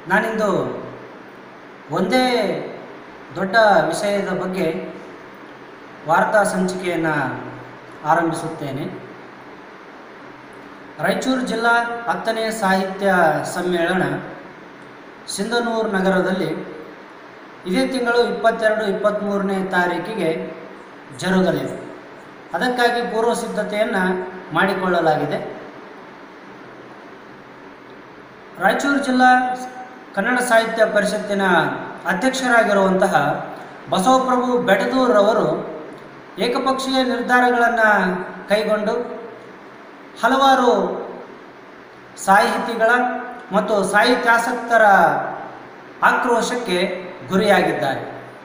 ನಾನಿಂದು ಒಂದೇ ದೊಡ್ಡ ವಿಷಯದ ಬಗ್ಗೆ ವಾರ್ತಾ ಸಂಚಿಕೆಯನ್ನು ಆರಂಭಿಸುತ್ತೇನೆ ರಾಯಚೂರು ಜಿಲ್ಲಾ ಹತ್ತನೇ ಸಾಹಿತ್ಯ ಸಮ್ಮೇಳನ ಸಿಂಧನೂರು ನಗರದಲ್ಲಿ ಇದೇ ತಿಂಗಳು ಇಪ್ಪತ್ತೆರಡು ಇಪ್ಪತ್ತ್ಮೂರನೇ ತಾರೀಕಿಗೆ ಜರುಗಲಿದೆ ಅದಕ್ಕಾಗಿ ಪೂರ್ವ ಸಿದ್ಧತೆಯನ್ನು ಮಾಡಿಕೊಳ್ಳಲಾಗಿದೆ ರಾಯಚೂರು ಜಿಲ್ಲಾ ಕನ್ನಡ ಸಾಹಿತ್ಯ ಪರಿಷತ್ತಿನ ಅಧ್ಯಕ್ಷರಾಗಿರುವಂತಹ ಬಸವಪ್ರಭು ಬೆಡದೂರವರು ಏಕಪಕ್ಷೀಯ ನಿರ್ಧಾರಗಳನ್ನು ಕೈಗೊಂಡು ಹಲವಾರು ಸಾಹಿತಿಗಳ ಮತ್ತು ಸಾಹಿತ್ಯಾಸಕ್ತರ ಆಕ್ರೋಶಕ್ಕೆ ಗುರಿಯಾಗಿದ್ದಾರೆ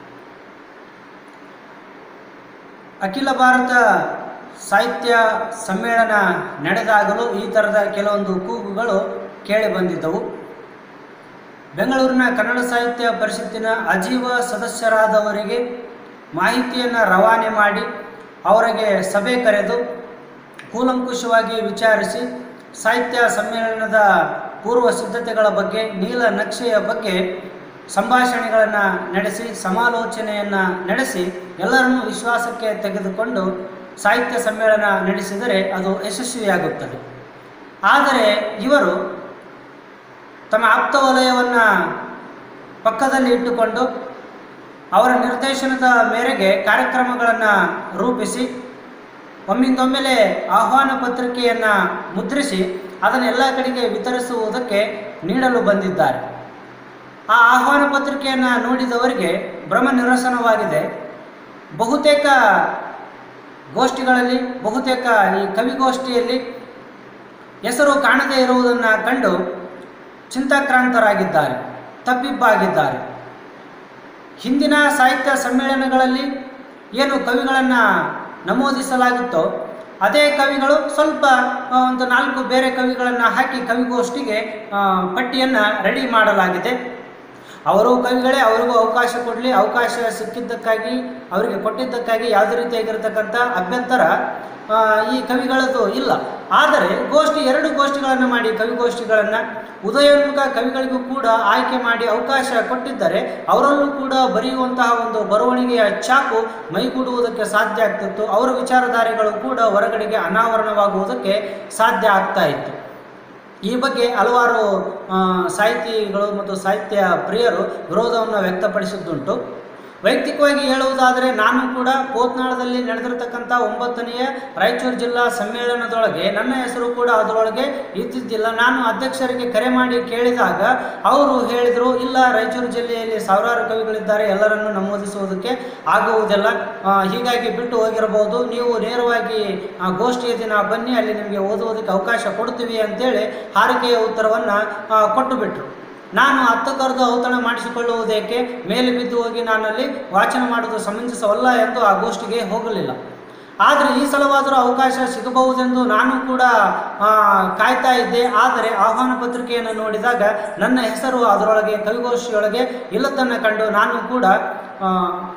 ಅಖಿಲ ಭಾರತ ಸಾಹಿತ್ಯ ಸಮ್ಮೇಳನ ನಡೆದಾಗಲೂ ಈ ಥರದ ಕೆಲವೊಂದು ಕೂಗುಗಳು ಕೇಳಿ ಬಂದಿದ್ದವು ಬೆಂಗಳೂರಿನ ಕನ್ನಡ ಸಾಹಿತ್ಯ ಪರಿಷತ್ತಿನ ಅಜೀವ ಸದಸ್ಯರಾದವರಿಗೆ ಮಾಹಿತಿಯನ್ನು ರವಾನೆ ಮಾಡಿ ಅವರಿಗೆ ಸಭೆ ಕರೆದು ಕೂಲಂಕುಷವಾಗಿ ವಿಚಾರಿಸಿ ಸಾಹಿತ್ಯ ಸಮ್ಮೇಳನದ ಪೂರ್ವ ಸಿದ್ಧತೆಗಳ ಬಗ್ಗೆ ನೀಲ ನಕ್ಷೆಯ ಬಗ್ಗೆ ಸಂಭಾಷಣೆಗಳನ್ನು ನಡೆಸಿ ಸಮಾಲೋಚನೆಯನ್ನು ನಡೆಸಿ ಎಲ್ಲರನ್ನೂ ವಿಶ್ವಾಸಕ್ಕೆ ತೆಗೆದುಕೊಂಡು ಸಾಹಿತ್ಯ ಸಮ್ಮೇಳನ ನಡೆಸಿದರೆ ಅದು ಯಶಸ್ವಿಯಾಗುತ್ತದೆ ಆದರೆ ಇವರು ತಮ್ಮ ಆಪ್ತ ವಲಯವನ್ನು ಪಕ್ಕದಲ್ಲಿ ಇಟ್ಟುಕೊಂಡು ಅವರ ನಿರ್ದೇಶನದ ಮೇರೆಗೆ ಕಾರ್ಯಕ್ರಮಗಳನ್ನು ರೂಪಿಸಿ ಒಮ್ಮಿಂದೊಮ್ಮೆಲೆ ಆಹ್ವಾನ ಪತ್ರಿಕೆಯನ್ನು ಮುದ್ರಿಸಿ ಅದನ್ನು ಎಲ್ಲ ಕಡೆಗೆ ವಿತರಿಸುವುದಕ್ಕೆ ನೀಡಲು ಬಂದಿದ್ದಾರೆ ಆ ಆಹ್ವಾನ ಪತ್ರಿಕೆಯನ್ನು ನೋಡಿದವರಿಗೆ ಭ್ರಮ ನಿರಸನವಾಗಿದೆ ಬಹುತೇಕ ಗೋಷ್ಠಿಗಳಲ್ಲಿ ಬಹುತೇಕ ಈ ಕವಿಗೋಷ್ಠಿಯಲ್ಲಿ ಹೆಸರು ಕಾಣದೇ ಇರುವುದನ್ನು ಕಂಡು ಚಿಂತಾಕ್ರಾಂತರಾಗಿದ್ದಾರೆ ತಬ್ಬಿಬ್ಬಾಗಿದ್ದಾರೆ ಹಿಂದಿನ ಸಾಹಿತ್ಯ ಸಮ್ಮೇಳನಗಳಲ್ಲಿ ಏನು ಕವಿಗಳನ್ನು ನಮೂದಿಸಲಾಗುತ್ತೋ ಅದೇ ಕವಿಗಳು ಸ್ವಲ್ಪ ಆ, ಒಂದು ನಾಲ್ಕು ಬೇರೆ ಕವಿಗಳನ್ನು ಹಾಕಿ ಕವಿಗೋಷ್ಠಿಗೆ ಆ, ಪಟ್ಟಿಯನ್ನು ರೆಡಿ ಮಾಡಲಾಗಿದೆ ಅವರು ಕವಿಗಳೇ ಅವರಿಗೂ ಅವಕಾಶ ಕೊಡಲಿ ಅವಕಾಶ ಸಿಕ್ಕಿದ್ದಕ್ಕಾಗಿ ಅವರಿಗೆ ಕೊಟ್ಟಿದ್ದಕ್ಕಾಗಿ ಯಾವುದೇ ರೀತಿಯಾಗಿರ್ತಕ್ಕಂಥ ಅಭ್ಯಂತರ ಆ, ಈ ಕವಿಗಳದ್ದು ಇಲ್ಲ ಆದರೆ ಗೋಷ್ಠಿ ಎರಡು ಗೋಷ್ಠಿಗಳನ್ನು ಮಾಡಿ ಕವಿಗೋಷ್ಠಿಗಳನ್ನು ಉದಯೋನ್ಮುಖ ಕವಿಗಳಿಗೂ ಕೂಡ ಆಯ್ಕೆ ಮಾಡಿ ಅವಕಾಶ ಕೊಟ್ಟಿದ್ದರೆ ಅವರಲ್ಲೂ ಕೂಡ ಬರೆಯುವಂತಹ ಒಂದು ಬರವಣಿಗೆಯ ಚಾಕು ಮೈಗೂಡುವುದಕ್ಕೆ ಸಾಧ್ಯ ಆಗ್ತಿತ್ತು ಅವರ ವಿಚಾರಧಾರೆಗಳು ಕೂಡ ಹೊರಗಡೆಗೆ ಅನಾವರಣವಾಗುವುದಕ್ಕೆ ಸಾಧ್ಯ ಆಗ್ತಾ ಇತ್ತು ಈ ಬಗ್ಗೆ ಹಲವಾರು ಆ, ಸಾಹಿತಿಗಳು ಮತ್ತು ಸಾಹಿತ್ಯ ಪ್ರಿಯರು ವಿರೋಧವನ್ನು ವ್ಯಕ್ತಪಡಿಸಿದ್ದುಂಟು ವೈಯಕ್ತಿಕವಾಗಿ ಹೇಳುವುದಾದರೆ ನಾನು ಕೂಡ ಕೋತ್ನಾಳದಲ್ಲಿ ನಡೆದಿರತಕ್ಕಂಥ ಒಂಬತ್ತನೆಯ ರಾಯಚೂರು ಜಿಲ್ಲಾ ಸಮ್ಮೇಳನದೊಳಗೆ ನನ್ನ ಹೆಸರು ಕೂಡ ಅದರೊಳಗೆ ಇದ್ದಿದ್ದಿಲ್ಲ ನಾನು ಅಧ್ಯಕ್ಷರಿಗೆ ಕರೆ ಮಾಡಿ ಕೇಳಿದಾಗ ಅವರು ಹೇಳಿದರು ಇಲ್ಲ ರಾಯಚೂರು ಜಿಲ್ಲೆಯಲ್ಲಿ ಸಾವಿರಾರು ಕವಿಗಳಿದ್ದಾರೆ ಎಲ್ಲರನ್ನು ನಮೂದಿಸುವುದಕ್ಕೆ ಆಗುವುದಿಲ್ಲ ಆ, ಹೀಗಾಗಿ ಬಿಟ್ಟು ಹೋಗಿರಬಹುದು ನೀವು ನೇರವಾಗಿ ಆ, ಗೋಷ್ಠಿಯ ದಿನ ಬನ್ನಿ ಅಲ್ಲಿ ನಿಮಗೆ ಓದುವುದಕ್ಕೆ ಅವಕಾಶ ಕೊಡ್ತೀವಿ ಅಂತೇಳಿ ಹಾರಿಕೆಯ ಉತ್ತರವನ್ನು ಕೊಟ್ಟು ಬಿಟ್ಟರು ನಾನು ಹತ್ತು ಕರೆದು ಔತಣ ಮಾಡಿಸಿಕೊಳ್ಳುವುದಕ್ಕೆ ಮೇಲೆ ಬಿದ್ದು ಹೋಗಿ ನಾನಲ್ಲಿ ವಾಚನ ಮಾಡುವುದು ಸಮಂಜಸವಲ್ಲ ಎಂದು ಆ ಗೋಷ್ಠಿಗೆ ಹೋಗಲಿಲ್ಲ ಆದರೆ ಈ ಸಲವಾದರೂ ಅವಕಾಶ ಸಿಗಬಹುದೆಂದು ನಾನು ಕೂಡ ಆ, ಕಾಯ್ತಾ ಇದ್ದೆ ಆದರೆ ಆಹ್ವಾನ ಪತ್ರಿಕೆಯನ್ನು ನೋಡಿದಾಗ ನನ್ನ ಹೆಸರು ಅದರೊಳಗೆ ಕವಿಗೋಷ್ಠಿಯೊಳಗೆ ಇಲ್ಲದನ್ನು ಕಂಡು ನಾನು ಕೂಡ ಆ,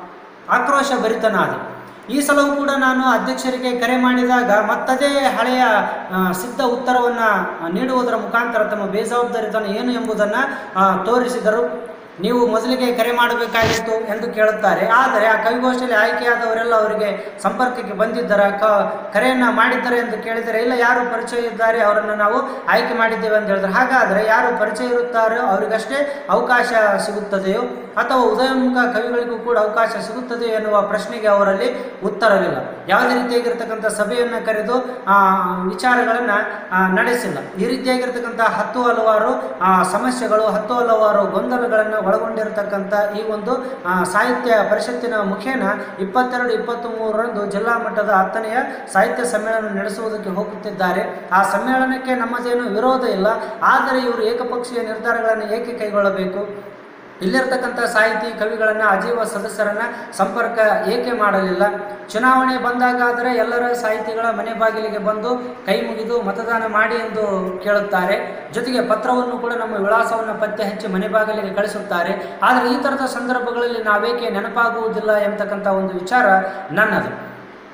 ಆಕ್ರೋಶ ಭರಿತನಾದೆ ಈ ಸಲವೂ ಕೂಡ ನಾನು ಅಧ್ಯಕ್ಷರಿಗೆ ಕರೆ ಮಾಡಿದಾಗ ಮತ್ತದೇ ಹಳೆಯ ಆ, ಸಿದ್ಧ ಉತ್ತರವನ್ನು ನೀಡುವುದರ ಮುಖಾಂತರ ತಮ್ಮ ಬೇಜವಾಬ್ದಾರಿತನ ಏನು ಎಂಬುದನ್ನು ಆ, ತೋರಿಸಿದರು ನೀವು ಮೊದಲಿಗೆ ಕರೆ ಮಾಡಬೇಕಾಗಿತ್ತು ಎಂದು ಕೇಳುತ್ತಾರೆ ಆದರೆ ಆ ಕವಿಗೋಷ್ಠಿಯಲ್ಲಿ ಆಯ್ಕೆಯಾದವರೆಲ್ಲ ಅವರಿಗೆ ಸಂಪರ್ಕಕ್ಕೆ ಬಂದಿದ್ದರ ಕ ಕರೆಯನ್ನು ಮಾಡಿದ್ದಾರೆ ಎಂದು ಕೇಳಿದರೆ ಇಲ್ಲ ಯಾರು ಪರಿಚಯ ಇದ್ದಾರೆ ಅವರನ್ನು ನಾವು ಆಯ್ಕೆ ಮಾಡಿದ್ದೇವೆ ಅಂತ ಹೇಳಿದ್ರೆ ಹಾಗಾದರೆ ಯಾರು ಪರಿಚಯ ಇರುತ್ತಾರೋ ಅವರಿಗಷ್ಟೇ ಅವಕಾಶ ಸಿಗುತ್ತದೆಯೋ ಅಥವಾ ಉದಯೋನ್ಮುಖ ಕವಿಗಳಿಗೂ ಕೂಡ ಅವಕಾಶ ಸಿಗುತ್ತದೆಯೋ ಎನ್ನುವ ಪ್ರಶ್ನೆಗೆ ಅವರಲ್ಲಿ ಉತ್ತರವಿಲ್ಲ ಯಾವುದೇ ರೀತಿಯಾಗಿರ್ತಕ್ಕಂಥ ಸಭೆಯನ್ನು ಕರೆದು ಆ, ವಿಚಾರಗಳನ್ನು ಆ, ನಡೆಸಿಲ್ಲ ಈ ರೀತಿಯಾಗಿರ್ತಕ್ಕಂಥ ಹತ್ತು ಹಲವಾರು ಆ, ಸಮಸ್ಯೆಗಳು ಹತ್ತು ಹಲವಾರು ಗೊಂದಲಗಳನ್ನು ಒಳಗೊಂಡಿರತಕ್ಕಂಥ ಈ ಒಂದು ಆ, ಸಾಹಿತ್ಯ ಪರಿಷತ್ತಿನ ಮುಖೇನ ಇಪ್ಪತ್ತೆರಡು ಇಪ್ಪತ್ತ್ ಮೂರರಂದು ಜಿಲ್ಲಾ ಮಟ್ಟದ ಹತ್ತನೆಯ ಸಾಹಿತ್ಯ ಸಮ್ಮೇಳನ ನಡೆಸುವುದಕ್ಕೆ ಹೋಗುತ್ತಿದ್ದಾರೆ ಆ ಸಮ್ಮೇಳನಕ್ಕೆ ನಮ್ಮದೇನು ವಿರೋಧ ಇಲ್ಲ ಆದರೆ ಇವರು ಏಕಪಕ್ಷೀಯ ನಿರ್ಧಾರಗಳನ್ನು ಏಕೆ ಕೈಗೊಳ್ಳಬೇಕು ಇಲ್ಲಿರ್ತಕ್ಕಂಥ ಸಾಹಿತಿ ಕವಿಗಳನ್ನು ಅಜೀವ ಸದಸ್ಯರನ್ನು ಸಂಪರ್ಕ ಏಕೆ ಮಾಡಲಿಲ್ಲ ಚುನಾವಣೆ ಬಂದಾಗಾದರೆ ಎಲ್ಲರ ಸಾಹಿತಿಗಳ ಮನೆ ಬಾಗಿಲಿಗೆ ಬಂದು ಕೈ ಮುಗಿದು ಮತದಾನ ಮಾಡಿ ಎಂದು ಕೇಳುತ್ತಾರೆ ಜೊತೆಗೆ ಪತ್ರವನ್ನು ಕೂಡ ನಮ್ಮ ವಿಳಾಸವನ್ನು ಪತ್ತೆ ಹಚ್ಚಿ ಮನೆ ಬಾಗಿಲಿಗೆ ಕಳಿಸುತ್ತಾರೆ ಆದರೆ ಈ ಥರದ ಸಂದರ್ಭಗಳಲ್ಲಿ ನಾವೇಕೆ ನೆನಪಾಗುವುದಿಲ್ಲ ಎಂಬತಕ್ಕಂಥ ಒಂದು ವಿಚಾರ ನನ್ನದು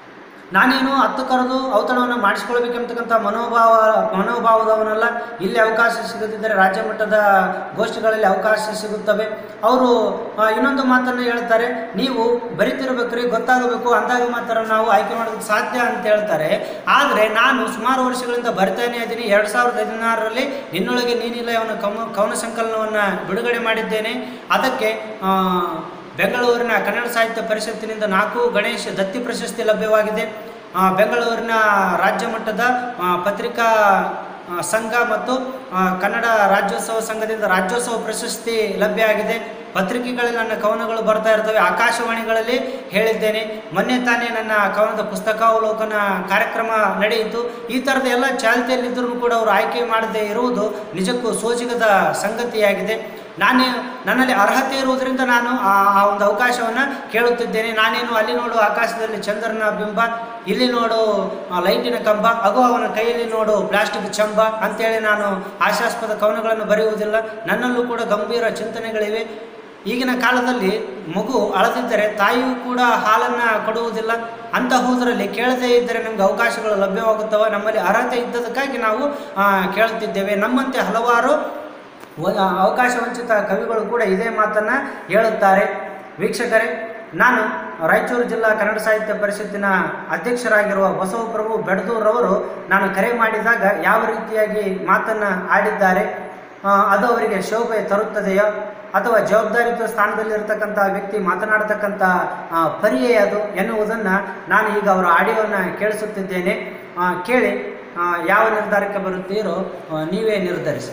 ನಾನೇನು ಹತ್ತು ಕರೆದು ಔತಣವನ್ನು ಮಾಡಿಸ್ಕೊಳ್ಬೇಕೆಂಬತಕ್ಕಂಥ ಮನೋಭಾವ ಮನೋಭಾವದವನಲ್ಲ ಇಲ್ಲಿ ಅವಕಾಶ ಸಿಗುತ್ತಿದ್ದರೆ ರಾಜ್ಯ ಮಟ್ಟದ ಗೋಷ್ಠಿಗಳಲ್ಲಿ ಅವಕಾಶ ಸಿಗುತ್ತವೆ ಅವರು ಆ, ಇನ್ನೊಂದು ಮಾತನ್ನು ಹೇಳ್ತಾರೆ ನೀವು ಬರಿತಿರ್ಬೇಕ್ರಿ ಗೊತ್ತಾಗಬೇಕು ಅಂದಾಗ ಮಾತ್ರ ನಾವು ಆಯ್ಕೆ ಮಾಡೋದಕ್ಕೆ ಸಾಧ್ಯ ಅಂತ ಹೇಳ್ತಾರೆ ಆದರೆ ನಾನು ಸುಮಾರು ವರ್ಷಗಳಿಂದ ಬರ್ತಾನೆ ಇದ್ದೀನಿ ಎರಡು ಸಾವಿರದ ಹದಿನಾರರಲ್ಲಿ ನಿನ್ನೊಳಗೆ ನೀನಿಲ್ಲ ಅವನ ಕವನ ಕವನ ಸಂಕಲನವನ್ನು ಬಿಡುಗಡೆ ಮಾಡಿದ್ದೇನೆ ಅದಕ್ಕೆ ಆ, ಬೆಂಗಳೂರಿನ ಕನ್ನಡ ಸಾಹಿತ್ಯ ಪರಿಷತ್ತಿನಿಂದ ನಾಲ್ಕು ಗಣೇಶ್ ದತ್ತಿ ಪ್ರಶಸ್ತಿ ಲಭ್ಯವಾಗಿದೆ ಆ, ಬೆಂಗಳೂರಿನ ರಾಜ್ಯ ಮಟ್ಟದ ಆ, ಪತ್ರಿಕಾ ಆ, ಸಂಘ ಮತ್ತು ಆ, ಕನ್ನಡ ರಾಜ್ಯೋತ್ಸವ ಸಂಘದಿಂದ ರಾಜ್ಯೋತ್ಸವ ಪ್ರಶಸ್ತಿ ಲಭ್ಯ ಆಗಿದೆ ಪತ್ರಿಕೆಗಳಲ್ಲಿ ನನ್ನ ಕವನಗಳು ಬರ್ತಾ ಇರ್ತವೆ ಆಕಾಶವಾಣಿಗಳಲ್ಲಿ ಹೇಳಿದ್ದೇನೆ ಮೊನ್ನೆ ತಾನೇ ನನ್ನ ಕವನದ ಪುಸ್ತಕಾವಲೋಕನ ಕಾರ್ಯಕ್ರಮ ನಡೆಯಿತು ಈ ಥರದ ಎಲ್ಲ ಚಾಲ್ತಿಯಲ್ಲಿದ್ದರೂ ಕೂಡ ಅವರು ಆಯ್ಕೆ ಮಾಡದೇ ಇರುವುದು ನಿಜಕ್ಕೂ ಸೋಜಿಗದ ಸಂಗತಿಯಾಗಿದೆ ನಾನೇ ನನ್ನಲ್ಲಿ ಅರ್ಹತೆ ಇರುವುದರಿಂದ ನಾನು ಆ ಆ ಒಂದು ಅವಕಾಶವನ್ನು ಕೇಳುತ್ತಿದ್ದೇನೆ ನಾನೇನು ಅಲ್ಲಿ ನೋಡು ಆಕಾಶದಲ್ಲಿ ಚಂದ್ರನ ಬಿಂಬ ಇಲ್ಲಿ ನೋಡು ಆ ಲೈಟಿನ ಕಂಬ ಅಗೋ ಅವನ ಕೈಯಲ್ಲಿ ನೋಡು ಪ್ಲಾಸ್ಟಿಕ್ ಚಂಬ ಅಂತೇಳಿ ನಾನು ಹಾಸ್ಯಾಸ್ಪದ ಕವನಗಳನ್ನು ಬರೆಯುವುದಿಲ್ಲ ನನ್ನಲ್ಲೂ ಕೂಡ ಗಂಭೀರ ಚಿಂತನೆಗಳಿವೆ ಈಗಿನ ಕಾಲದಲ್ಲಿ ಮಗು ಅಳದಿದ್ದರೆ ತಾಯಿಯೂ ಕೂಡ ಹಾಲನ್ನು ಕೊಡುವುದಿಲ್ಲ ಅಂತಹುದರಲ್ಲಿ ಕೇಳದೇ ಇದ್ದರೆ ನಮಗೆ ಅವಕಾಶಗಳು ಲಭ್ಯವಾಗುತ್ತವೆ ನಮ್ಮಲ್ಲಿ ಅರ್ಹತೆ ಇದ್ದದಕ್ಕಾಗಿ ನಾವು ಆ, ಕೇಳುತ್ತಿದ್ದೇವೆ ನಮ್ಮಂತೆ ಹಲವಾರು ವ- ಅವಕಾಶ ವಂಚಿತ ಕವಿಗಳು ಕೂಡ ಇದೇ ಮಾತನ್ನು ಹೇಳುತ್ತಾರೆ ವೀಕ್ಷಕರೇ ನಾನು ರಾಯಚೂರು ಜಿಲ್ಲಾ ಕನ್ನಡ ಸಾಹಿತ್ಯ ಪರಿಷತ್ತಿನ ಅಧ್ಯಕ್ಷರಾಗಿರುವ ಬಸವಪ್ರಭು ಬೆಡದೂರವರು ನಾನು ಕರೆ ಮಾಡಿದಾಗ ಯಾವ ರೀತಿಯಾಗಿ ಮಾತನ್ನು ಆಡಿದ್ದಾರೆ ಆ, ಅದು ಅವರಿಗೆ ಶೋಭೆ ತರುತ್ತದೆಯೋ ಅಥವಾ ಜವಾಬ್ದಾರಿಯುತ ಸ್ಥಾನದಲ್ಲಿರ್ತಕ್ಕಂಥ ವ್ಯಕ್ತಿ ಮಾತನಾಡತಕ್ಕಂಥ ಆ, ಪರ್ಯಾಯ ಅದು ಎನ್ನುವುದನ್ನು ನಾನು ಈಗ ಅವರ ಆಡಿಯೋವನ್ನು ಕೇಳಿಸುತ್ತಿದ್ದೇನೆ ಆ, ಕೇಳಿ ಆ, ಯಾವ ನಿರ್ಧಾರಕ್ಕೆ ಬರುತ್ತೀರೋ ಆ, ನೀವೇ ನಿರ್ಧರಿಸಿ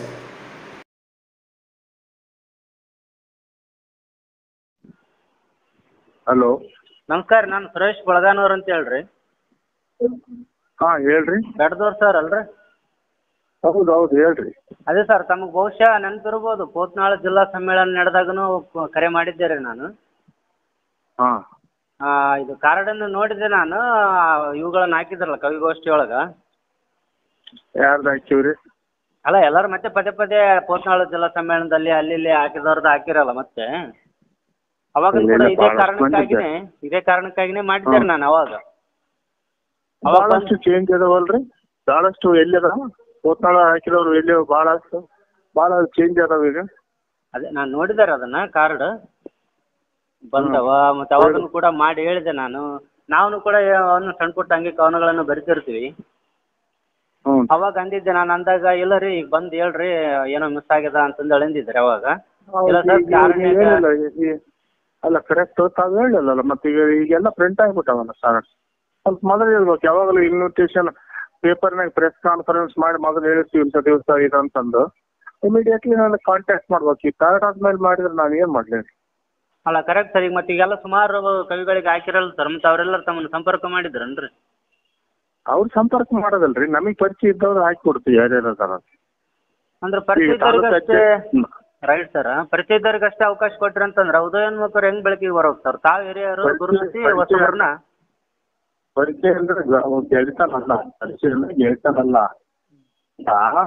ಹಲೋ ನಮಸ್ಕಾರ ನಾನು ಸುರೇಶ್ ಬಳಗಾನವ್ರು ಅಂತ ಹೇಳ್ರಿ ಹಾ ಹೇಳ್ರಿ ಬೆಡ್ದವ್ರು ಸರ್ ಅಲ್ರಿ ಹೌದು ಹೌದು ಹೇಳ್ರಿ ಅದೇ ಸರ್ ತಮಗೆ ಬಹುಶಃ ನೆನಪಿರ್ಬೋದು ಪೋತ್ನಾಳ ಜಿಲ್ಲಾ ಸಮ್ಮೇಳನ ನಡೆದಾಗನು ಕರೆ ಮಾಡಿದ್ದೆ ರೀ ನಾನು ಹಾ ಆ, ಇದು ಕಾರ್ಡನ್ನು ನೋಡಿದೆ ನಾನು ಆ, ಇವುಗಳನ್ನ ಹಾಕಿದ್ರಲ್ಲ ಕವಿಗೋಷ್ಠಿ ಒಳಗೆ ಯಾರ್ದು ಹಾಕಿವ್ರಿ ಅಲ್ಲ ಎಲ್ಲರೂ ಮತ್ತೆ ಪದೇ ಪದೇ ಪೋತ್ನಾಳ ಜಿಲ್ಲಾ ಸಮ್ಮೇಳನದಲ್ಲಿ ಅಲ್ಲಿ ಇಲ್ಲಿ ಹಾಕಿದವ್ರದ್ದು ಹಾಕಿರಲ್ಲ ಮತ್ತೆ ಅವಾಗ ಇಲ್ಲ, ಕೂಡ ಇಲ್ಲ, ಇದೇ ಬಹಳಷ್ಟು ಕಾರಣಕ್ಕಾಗಿನೇ ಇದೇ ಕಾರಣಕ್ಕಾಗಿನೇ ಮಾಡಿದ್ದೆ ನಾನು ಅವಾಗ ಅವಾಗ ಬಹಳಷ್ಟು ಚೇಂಜ್ ಅದಾವಲ್ರಿ ಬಹಳಷ್ಟು ಎಲ್ಲಿ ಅದಾವ ಕೋತ್ನಾಳ ಹಾಕಿದವ್ರು ಎಲ್ಲಿ ಬಹಳಷ್ಟು ಬಹಳ ಚೇಂಜ್ ಅದಾವ ಈಗ ಅದೇ ನಾನು ನೋಡಿದಾರೆ ಅದನ್ನ ಕಾರ್ಡ್ ಬಂದವ ಮತ್ತೆ ಅವಾಗನು ಕೂಡ ಮಾಡಿ ಹೇಳಿದೆ ನಾನು ನಾವು ಕೂಡ ಅವನು ಸಣ್ಣ ಪುಟ್ಟ ಹಂಗೆ ಕವನಗಳನ್ನು ಬರಿತಿರ್ತೀವಿ ಹ್ಞೂ ಅವಾಗ ಅಂದಿದ್ದೆ ನಾನು ಅಂದಾಗ ಇಲ್ಲ ರೀ ಈಗ ಬಂದು ಹೇಳ್ರಿ ಏನೋ ಮಿಸ್ ಆಗ್ಯದ ಅಂತಂದು ಹೇಳಿದ್ದಾರೆ ಅವಾಗ ಇಲ್ಲ ಹೌದು, ಸರ್ ಈಗ ಕಾರಣ ನೀವು ಹೇಳಿಲ್ಲ, ಈ- ಅಲ್ಲ ಕರೆಕ್ಟ್ ತಾವು ಹೇಳಿಲ್ಲಲ್ಲ ಮತ್ತೆ ಈಗ ಈಗೆಲ್ಲ ಪ್ರಿಂಟ್ ಆಗ್ಬಿಟ್ಟವಲ್ಲ ಸರ್ ಸ್ವಲ್ಪ ಮೊದಲು ಹೇಳ್ಬೇಕು ಯಾವಾಗಲೂ ಇನ್ವಿಟೇಷನ್ ಪೇಪರ್ನಾಗ ಪ್ರೆಸ್ ಕಾನ್ಫರೆನ್ಸ್ ಮಾಡಿ ಮೊದಲು ಹೇಳಿರ್ತೀವಿ ಇಂಥ ದಿವಸ ಇದು ಅಂತಂದು ಇಮಿಡಿಯೇಟ್ಲಿ ನಾನು ಕಾಂಟ್ಯಾಕ್ಟ್ ಮಾಡ್ಬೇಕು ಈ ಕಾರ್ಡ್ ಆದ್ಮೇಲೆ ಮಾಡಿದ್ರೆ ನಾನು ಏನು ಮಾಡಲಿ ಅಲ್ಲ ಕರೆಕ್ಟ್ ಸರ್ ಈಗ ಮತ್ತೆ ಈಗೆಲ್ಲ ಸುಮಾರು ಕವಿಗಳಿಗೆ ಹಾಕಿರಲ್ಲ ಸರ್ ಮತ್ತೆ ಅವರೆಲ್ಲರೂ ತಮ್ಮನ್ನು ಸಂಪರ್ಕ ಮಾಡಿದ್ರನ್ರಿ ಅವ್ರು ಸಂಪರ್ಕ ಮಾಡೋದಲ್ರಿ ನಮಗೆ ಪರಿಚಯ ಇದ್ದವ್ರು ಹಾಕಿ ಕೊಡ್ತೀವಿ ಯಾರ್ಯಾರು ಅದಾರ ಅಂದ್ರೆ ಪರಿಚಯ ಈಗ ತಾಲೂಕು ಇದ್ದವ್ರಿಗಷ್ಟೇ ಹ್ಮ್. ರೈಟ್ ಸರ್ ಪರಿಚಯ ಇದ್ದವ್ರಿಗಷ್ಟೇ ಅವಕಾಶ ಕೊಟ್ರಿ ಅಂತಂದ್ರೆ ಉದಯೋನ್ಮುಖರು ಹೆಂಗ್ ಬೆಳಕಿಗೆ ಬರೋದು ಸರ್ ತಾವು ಹಿರಿಯರು ಪರಿಚಯ- ಗುರುತಿಸಿ ಪರಿಚಯ- ಹೊಸಬರನ್ನ ಪರಿಚಯ ಅಂದ್ರೆ ಗ- ಅವ್ನ್ ಗೆಳೆತನಲ್ಲ ಪರಿಚಯ ಅಂದ್ರೆ ಗೆಳೆತನಲ್ಲ ಆ,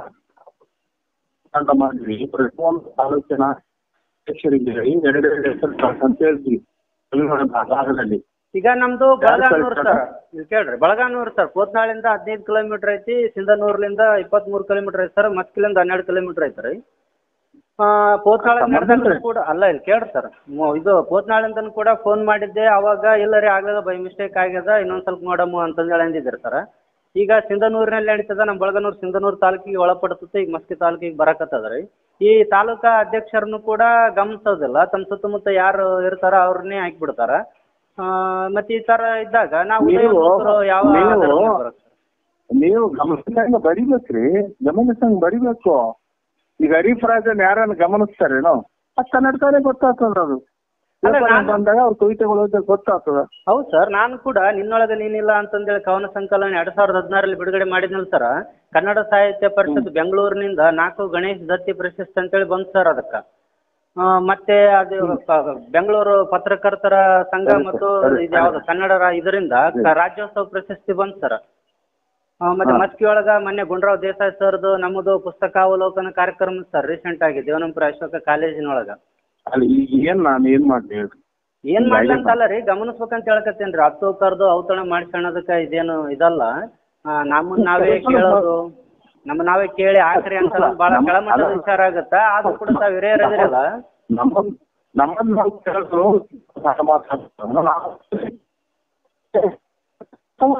ಅಂತ ಮಾಡಿದ್ವಿ ಪ್ರತಿಯೊಂದು ತಾಲೂಕಿನ ಅಧ್ಯಕ್ಷರಿಗೆ ಹೇಳಿ ಎರಡೆರಡು ಹೆಸರು ಕಳ್ಸಿ ಅಂತ ಹೇಳ್ತೀವಿ ತೆಲಂಗಾಣದ ಭಾಗದಲ್ಲಿ ಈಗ ನಮ್ದು ಯಾರು ಬಳಗಾನೂರ್ ಕಳ್ಸ್ತಾರೆ? ಸರ್ ಇಲ್ಲಿ ಕೇಳ್ರಿ ಬಳಗಾನೂರ್ ಸರ್ ಪೋತ್ನಾಳಿಂದ ಹದಿನೈದು ಕಿಲೋಮೀಟರ್ ಐತಿ ಸಿಂಧನೂರ್ಲಿಂದ ಇಪ್ಪತ್ಮೂರು ಕಿಲೋಮೀಟರ್ ಐತಿ ಸರ್ ಮಸ್ಕಿಲಿಂದ ಹನ್ನೆರಡು ಕಿಲೋಮೀಟರ್ ಐತಿ ರೀ ಪೋತ್ನಾಳ ಸಂಬಂಧ ನಡೆದಾಗ ಇಲ್ರಿ? ಕೂಡ ಅಲ್ಲ ಇಲ್ಲಿ ಕೇಳ್ರಿ ಸರ್ ಇದು ಪೋತ್ನಾಳಿಂದನೂ ಕೂಡ ಫೋನ್ ಮಾಡಿದ್ದೆ ಅವಾಗ ಇಲ್ಲ ರೀ ಆಗ್ಲದ ಬೈ ಮಿಸ್ಟೇಕ್ ಆಗ್ಯದ ಇನ್ನೊಂದ್ ಸ್ವಲ್ಪ ನೋಡಮ್ಮ ಅಂತಂದು ಹೇಳಿ ಅಂದಿದ್ರು ಸರ್ ಈಗ ಸಿಂಧನೂರಿನಲ್ಲಿ ನಡೀತದ ನಮ್ಮ ಬಳಗನೂರು ಸಿಂಧನೂರು ತಾಲೂಕಿಗೆ ಒಳಪಡುತ್ತೆ ಈಗ ಮಸ್ಕಿ ತಾಲೂಕಿಗೆ ಬರಕತ್ತದ ರೀ ಈ ತಾಲೂಕಾ ಅಧ್ಯಕ್ಷರನ್ನು ಕೂಡ ಗಮನಿಸೋದಿಲ್ಲ ತಮ್ಮ ಸುತ್ತಮುತ್ತ ಯಾರು ಇರ್ತಾರ ಅವ್ರನ್ನೇ ಹಾಕಿಬಿಡ್ತಾರ ಮತ್ತೆ ಈ ತರ ಇದ್ದಾಗ ನಾವು ನೀವು- ಉದಯೋನ್ಮುಖರು ಯಾವ ನೀವು- ಆಧಾರದ ಮೇಲೆ ಬರೋದು ಸರ್? ನೀವು ಗಮನಿಸಿದಂಗ ಬರಿಬೇಕ್ರಿ ಗಮನಿಸಂಗ್ ಬರಿಬೇಕು ಈಗ ಹರಿಫರಾಜನ್ ಯಾರನ್ನ ಗಮನಿಸ್ತಾರೇನೋ ಅದು ಕನ್ನಡತಾನೆ ಗೊತ್ತಾಗ್ತದ ಅದು ಅಲ್ಲ, ಪೇಪರ್ನಾಗ ನಾನು- ಬಂದಾಗ ಅವ್ರ ಕವಿತೆಗಳು ಓದಿದಾಗ ಗೊತ್ತಾಗ್ತದ ಹೌದು ಸರ್ ನಾನು ಕೂಡ ನಿನ್ನೊಳಗೆ ನೀನಿಲ್ಲ ಅಂತಂದೇಳಿ ಕವನ ಸಂಕಲನ ಎರಡ್ ಸಾವಿರದ ಹದಿನಾರಲ್ಲಿ ಬಿಡುಗಡೆ ಮಾಡಿದ್ನಲ್ಲ ಸರ್ ಕನ್ನಡ ಸಾಹಿತ್ಯ ಪರಿಷತ್ ಬೆಂಗಳೂರಿನಿಂದ ನಾಲ್ಕು ಗಣೇಶ್ ದತ್ತಿ ಪ್ರಶಸ್ತಿ ಅಂತೇಳಿ ಬಂತು ಸರ್ ಅದಕ್ಕೆ ಮತ್ತೆ ಅದು ಕ- ಬೆಂಗಳೂರು ಪತ್ರಕರ್ತರ ಸಂಘ ಸರಿ, ಮತ್ತು ಸರಿ, ಇದು ಯಾವ್ದು ಕನ್ನಡ ರಾ- ಇದರಿಂದ ಕ- ರಾಜ್ಯೋತ್ಸವ ಪ್ರಶಸ್ತಿ ಬಂತು ಸರ್ ಮತ್ತೆ ಹಾ. ಮಸ್ಕಿ ಒಳಗ ಮೊನ್ನೆ ಗುಂಡ್ರಾವ್ ದೇಸಾಯಿ ಸರ್ದು ನಮ್ಮದು ಪುಸ್ತಕಾವಲೋಕನ ಕಾರ್ಯಕ್ರಮ ಸರ್ ರೀಸೆಂಟ್ ಆಗಿ ದೇವನಂಪುರ ಅಶೋಕ ಕಾಲೇಜಿನೊಳಗ ಅಲ್ಲಿ ಈಗ ಏನ್ ನಾನು ಏನ್ ಮಾಡ್ಲಿ ಹೇಳ್ರಿ ಏನ್ ಹಿಂಗಾಗಿ ಮಾಡ್ಲಂತಲ್ಲ ರೀ ಗಮನಿಸ್ಬೇಕಂತ ಹೇಳಕತ್ತೇನ್ರಿ ಹತ್ತು ಕರ್ದು ಔತಣ ಮಾಡ್ಕೊಳೋದಕ್ಕ ಇದೇನು ಇದಲ್ಲ ಆ, ನಮ್ಮನ್ನ ನಾವೇ ಕೇಳೋದು ನಮ್ಮ ನಾವೇ ಕೇಳಿ ಆಕ್ರಿ ಅಂತ ಬಹಳ ನಮ್ಮ- ಕೆಳಮಟ್ಟದ ಅಲ್ಲ. ವಿಚಾರ ಆಗತ್ತ ಆದ್ರೂ ಕೂಡ ತಾವ್ ಹಿರಿಯರದಿರಲ್ಲ ನಮ್ಮನ್ ನಮ್ಮನ್ನ ನಾವು ಕೇಳಿದ್ರು ನಾನು ಮಾತಾಡ್ತೀನಿ. ನಾವು-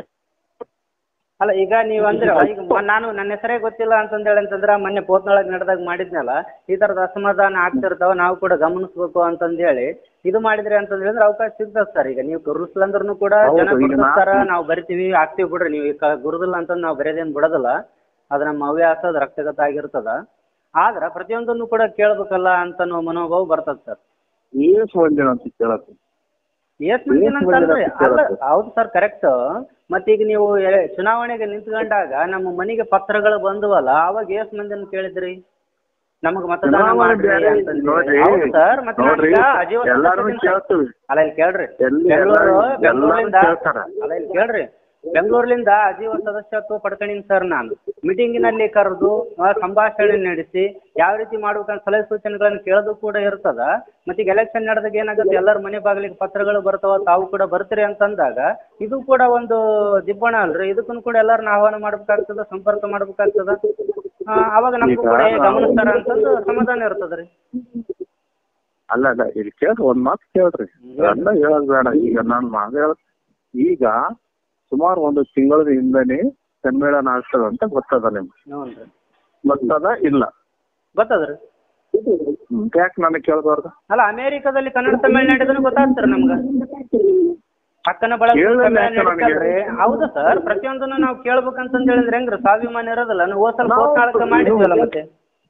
ಅಲ್ಲ ಈಗ ನೀವ್ ಅಂದ್ರ ಈಗ ಮ- ನಾನು ನನ್ನ ಹೆಸರೇ ಗೊತ್ತಿಲ್ಲ ಅಂತಂದ್ ಹೇಳಿ ಅಂತಂದ್ರ ಮೊನ್ನೆ ಪೋತ್ನೊಳಗ್ ನಡೆದಾಗ ಮಾಡಿದ್ನಲ್ಲ ಈ ತರದ ಅಸಮಾಧಾನ ಆಗ್ತಿರ್ತಾವ ನಾವು ಕೂಡ ಗಮನಿಸ್ಬೇಕು ಅಂತಂದ್ ಹೇಳಿ ಇದು ಮಾಡಿದ್ರಿ ಅಂತಂದ್ ಹೇಳಿದ್ರೆ ಅವಕಾಶ ಸಿಗ್ತದ ಸರ್ ಈಗ ನೀವು ಗುರುಸ್ಲಂದ್ರೂ ಕೂಡ ಹೌದು, ಜನ ಈಗ ನಾ- ಗುರುತಿಸ್ತಾರ ನಾವು ಬರಿತೀವಿ ಆಗ್ತೀವಿ ಬಿಡ್ರಿ ನೀವು ಈಗ ಗುರುದಿಲ್ಲ ಅಂತಂದ್ ನಾವು ಬರೆಯೋದೇನ್ ಬಿಡೋದಿಲ್ಲ ಅದು ನಮ್ಮ ಹವ್ಯಾಸ ಅದು ರಕ್ತಗತ ಆಗಿರ್ತದ ಆದ್ರ ಪ್ರತಿಯೊಂದನ್ನು ಕೂಡ ಕೇಳ್ಬೇಕಲ್ಲ ಅಂತನೋ ಮನೋಭಾವ ಬರ್ತದ ಸರ್ ಏಸ್ ಒಂದಿನ ಅಂತ ಕೇಳತ್ತೆ ಎಷ್ಟ್ ಮಂದಿನ ಎಷ್ಟ್ ಅಂತಲ್ರಿ ಮಂದಿನ ಅಲ್ಲ ಕೇಳತ್ತೆ? ಹೌದು ಸರ್ ಕರೆಕ್ಟ್ ಮತ್ತೀಗ ನೀವು ಎ- ಚುನಾವಣೆಗೆ ನಿಂತ್ಕೊಂಡಾಗ ನಮ್ಮ ಮನೆಗೆ ಪತ್ರಗಳು ಬಂದವಲ್ಲ ಅವಾಗ ಎಷ್ಟ್ ಮಂದಿನ ಕೇಳಿದ್ರಿ ನಮಗ್ ಮತದಾನ ಚುನಾವಣೆ ಮಾಡ್ರಿ ಬೇರೆ ಅಂತಂದ್ ನೋಡ್ರಿ ಹೇಳಿ. ಹೌದು ಸರ್ ಮತ್ತೆ ನಾನು ನೋಡ್ರಿ ಈಗ ಅಜೀವ ಎಲ್ಲಾರು ಸದಸ್ಯದಿನಿ ಸರ್. ಕೇಳ್ತೀವಿ ಅಲ್ಲ ಇಲ್ಲಿ ಕೇಳ್ರಿ ಎಲ್ಲಿ ಬೆಂಗಳೂರು ಎಲ್ಲಾರು- ಬೆಂಗಳೂರಿಂದ ಎಲ್ಲಾರು ಕೇಳ್ತಾರ. ಅಲ್ಲ ಇಲ್ಲಿ ಕೇಳ್ರಿ ಬೆಂಗಳೂರಿನಿಂದ ಅಜೀವ ಸದಸ್ಯತ್ವ ಪಡ್ಕೊಂಡಿನಿ ಸರ್ ನಾನು ಮೀಟಿಂಗಿನಲ್ಲಿ ಕರೆದು ಆ, ಸಂಭಾಷಣೆ ನಡೆಸಿ ಯಾವ ರೀತಿ ಮಾಡ್ಬೇಕಂತ ಸಲಹೆ ಸೂಚನೆಗಳನ್ನು ಕೇಳೋದು ಕೂಡ ಇರ್ತದ ಮತ್ತೆ ಈಗ ಎಲೆಕ್ಷನ್ ನಡೆದಾಗ ಏನಾಗುತ್ತೆ ಎಲ್ಲರ ಮನೆ ಬಾಗಿಲಿಗೆ ಪತ್ರಗಳು ಬರ್ತಾವ ತಾವು ಕೂಡ ಬರ್ತೀರಿ ಅಂತಂದಾಗ ಇದು ಕೂಡ ಒಂದು ದಿಬ್ಬಣ ಅಲ್ರಿ ಇದಕ್ಕೂ ಕೂಡ ಎಲ್ಲರನ್ನ ಆಹ್ವಾನ ಮಾಡ್ಬೇಕಾಗ್ತದ ಸಂಪರ್ಕ ಮಾಡ್ಬೇಕಾಗ್ತದ ಆ, ಅವಾಗ ನಮಗೂ ಈಗ ಕೂಡ ಏ, ನಾವು- ಗಮನಿಸ್ತಾರ ಅಂತಂದು ಸಮಾಧಾನ ಇರ್ತದ್ರಿ ಅಲ್ಲ ಅಲ್ಲ ಇಲ್ಲಿ ಕೇಳ್ರಿ ಒಂದ್ ಮಾತು ಕೇಳ್ರಿ ಎಲ್ಲ ಹೇಳೋದ್ ಬೇಡ ಈಗ ನಾನು ಮಾತು ಹೇಳ ಈಗ ಸುಮಾರು ಒಂದು ತಿಂಗಳ ಹಿಂದನೆ ಸಮ್ಮೇಳನ ಆಗ್ತದ ಅಂತ ಗೊತ್ತದ ನಿಮ್ಗೆ ಹ್ಞೂ ರೀ ಗೊತ್ತದ ಇಲ್ಲ ಗೊತ್ತದ್ರಿ ಯಾಕೆ ನನಗೆ ಕೇಳ್ಬಾರ್ದು ಅಲ್ಲ ಅಮೇರಿಕಾದಲ್ಲಿ ಕನ್ನಡ ಸಮ್ಮೇಳನ ನಡೆದ್ರೆ ಗೊತ್ತಾಗ್ತಾರೆ ನಮ್ಗೆ ಪಕ್ಕನ ಬಳಗ ಕೇಳಿದ್ರೆ ಸಮ್ಮೇಳನ ಯಾಕೆ ನನಗೆ? ನಡೀತಲ್ರಿ ಹೌದು ಸರ್ ಪ್ರತಿಯೊಂದನ್ನು ನಾವು ಕೇಳ್ಬೇಕಂತಂದ್ ಹೇಳಿದ್ರೆ ಹೆಂಗ್ರಿ ಸ್ವಾಭಿಮಾನ ಇರೋದಿಲ್ಲ ನಾವು ಹೋದ್ ಸಲ ನಾವು- ಹೋದ್ನಾಳಕ ಮಾಡಿದ್ವಲ್ಲ ಮತ್ತೆ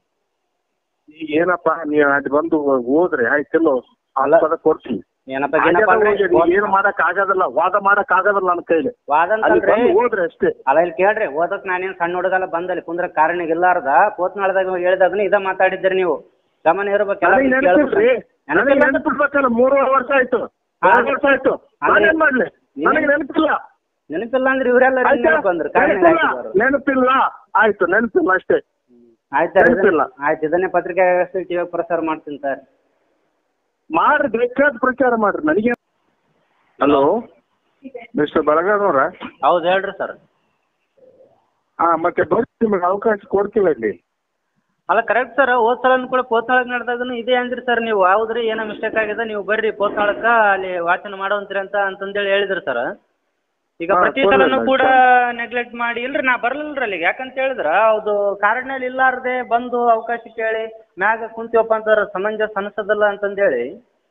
ಈಗ ಏನಪ್ಪಾ ನೀವ್ ಅಲ್ಲಿ ಬಂದು ಹೋದ್ರೆ ಆಯ್ತಿಲ್ಲೋ ಅಲ್ಲ. ಪದ ಕೊಡ್ತೀನಿ ಏನಪ್ಪ ಏನಪ್ಪ ಅಂದ್ರೆ ಏನು ಮಾಡಕ್ ಆಗೋದಿಲ್ಲ ವಾದ ಮಾಡಕ್ ಆಗೋದಿಲ್ಲ ನನ್ನ ಕೈಲಿ ವಾದ ಅಲ್ಲಿ ಅಂತಲ್ರಿ ಬಂದು ಹೋದ್ರೆ ಅಷ್ಟೇ ಅಲ್ಲ ಇಲ್ಲಿ ಕೇಳ್ರಿ ಓದಕ್ ನಾನೇನ್ ಸಣ್ಣ ಹುಡುಗಲ್ಲ ಬಂದಲ್ಲಿ ಕುಂದ್ರ ಕಾರಣ ಇಲ್ಲಾರ್ದ ಪೋತ್ನಾಳದಾಗ ಹೇಳಿದಾಗನು ಇದ ಮಾತಾಡಿದ್ರಿ ನೀವು ಗಮನ ಇರ್ಬೇಕೆಲ್ಲ ನನಗೆ ನೆನಪಿಲ್ರಿ ನನಗೆ ನೆನಪಿರ್ಬೇಕಲ್ಲ ಮೂರುವರೆ ವರ್ಷ ಆಯ್ತು ಎರಡು ವರ್ಷ ಆಯ್ತು ನಾನೇನ್ ಮಾಡ್ಲಿ ನನಗೆ ನೆನಪಿಲ್ಲ ನೆನಪಿಲ್ಲ ಅಂದ್ರೆ ಇವರೆಲ್ಲ ಆಯ್ತಾ? ಬಂದ್ರು ಕಾರಣ ನೆನಪಿಲ್ಲ ನೆನಪಿಲ್ಲ ಆಯ್ತು ನೆನಪಿಲ್ಲ ಅಷ್ಟೇ ಆಯ್ತು ನೆನಪಿಲ್ಲ. ಆಯ್ತು ಇದನ್ನೇ ಪತ್ರಿಕೆ ಟಿವಿ ಪ್ರಸಾರ ಮಾಡ್ತೀನಿ ಸರ್ ಮಾಡ್ರಿ ಬೇಕಾದ ಪ್ರಚಾರ ಮಾಡ್ರಿ ನನಗೆ ಹಲೋ ಮಿಸ್ಟರ್ ಬಳಗಾರವ್ರ ಹೌದು ಹೇಳ್ರಿ ಸರ್ ಹಾ ಮತ್ತೆ ಬರ್ರಿ ನಿಮಗೆ ಅವಕಾಶ ಕೊಡ್ತೀವಿ ಅಲ್ಲಿ ಅಲ್ಲ ಕರೆಕ್ಟ್ ಸರ್ ಹೋದ್ ಸಲ ಕೂಡ ಪೋತ್ನಾಳಕ್ ನಡೆದಾಗನು ಇದೇ ಅಂದ್ರಿ ಸರ್ ನೀವು ಹೌದ್ರಿ ಏನೋ ಮಿಸ್ಟೇಕ್ ಆಗಿದೆ ನೀವು ಬರ್ರಿ ಪೋತ್ನಾಳಕ್ಕ ಅಲ್ಲಿ ವಾಚನ ಮಾಡೋಂತ್ರಿ ಅಂತ ಅಂತಂದೇಳಿ ಹೇಳಿದ್ರಿ ಸರ್ ಈಗ ಹಾ, ಪ್ರತಿ ಕೊಡ್ರಿ ಸಲನು ಅಲ್ಲ, ಕೂಡ ಸರ್. ನೆಗ್ಲೆಕ್ಟ್ ಮಾಡಿ ಇಲ್ರಿ ನಾ ಬರ್ಲಿಲ್ರಿ ಅಲ್ಲಿಗೆ ಯಾಕಂತ ಹೇಳಿದ್ರ ಹೌದು ಕಾರಣ ಇಲ್ಲಾರ್ದೆ ಬಂದು ಅವಕಾಶ ಕೇಳಿ ಮ್ಯಾಗ ಕುಂತೀವಪ್ಪ ಅಂತಂದ್ರ ಸಮಂಜಸ ಅನ್ಸದಲ್ಲ ಅಂತಂದೇಳಿ